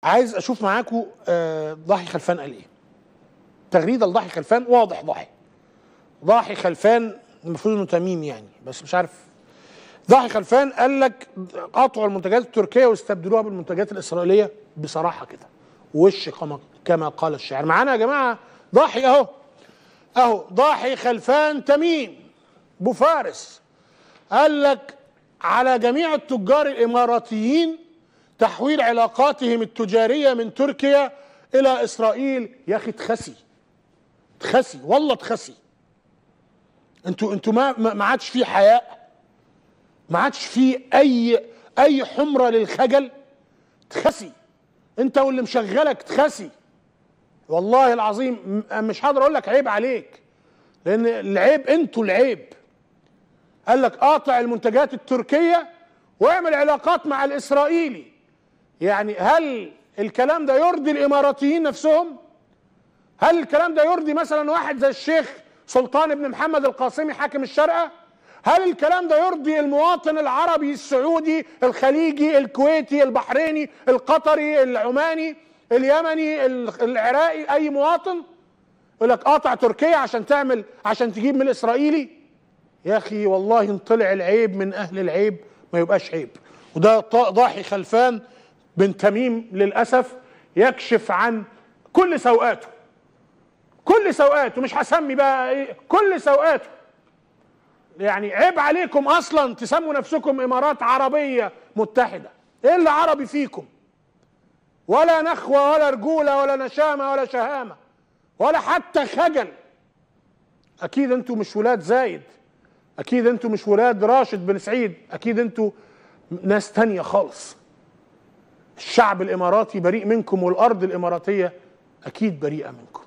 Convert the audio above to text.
عايز اشوف معاكم آه، ضاحي خلفان قال ايه تغريده لضاحي خلفان واضح ضاحي ضاحي خلفان المفروض انه تميم يعني بس مش عارف ضاحي خلفان قال لك قطعوا المنتجات التركيه واستبدلوها بالمنتجات الاسرائيليه بصراحه كده وش كما كما قال الشاعر معانا يا جماعه ضاحي اهو اهو ضاحي خلفان تميم بوفارس قال لك على جميع التجار الاماراتيين تحويل علاقاتهم التجاريه من تركيا الى اسرائيل يا اخي تخسي تخسي والله تخسي انتوا انتوا ما ما ما عادش في حياء ما عادش في اي اي حمره للخجل تخسي انت واللي مشغلك تخسي والله العظيم م- مش هقدر اقول لك عيب عليك لان العيب انتوا العيب قال لك قاطع المنتجات التركيه واعمل علاقات مع الاسرائيلي يعني هل الكلام ده يرضي الاماراتيين نفسهم هل الكلام ده يرضي مثلا واحد زي الشيخ سلطان بن محمد القاسمي حاكم الشارقه هل الكلام ده يرضي المواطن العربي السعودي الخليجي الكويتي البحريني القطري العماني اليمني ال- العراقي اي مواطن يقول لك قاطع تركيا عشان تعمل عشان تجيب من الاسرائيلي يا اخي والله ان طلع العيب من اهل العيب ما يبقاش عيب وده ط- ضاحي خلفان بن تميم للاسف يكشف عن كل سوءاته كل سوءاته مش هسمي بقى ايه كل سوءاته يعني عيب عليكم اصلا تسموا نفسكم امارات عربيه متحده ايه اللي عربي فيكم ولا نخوه ولا رجوله ولا نشامه ولا شهامه ولا حتى خجل اكيد انتوا مش ولاد زايد اكيد انتوا مش ولاد راشد بن سعيد اكيد انتوا ناس تانية خالص الشعب الاماراتي بريء منكم والارض الاماراتيه اكيد بريئه منكم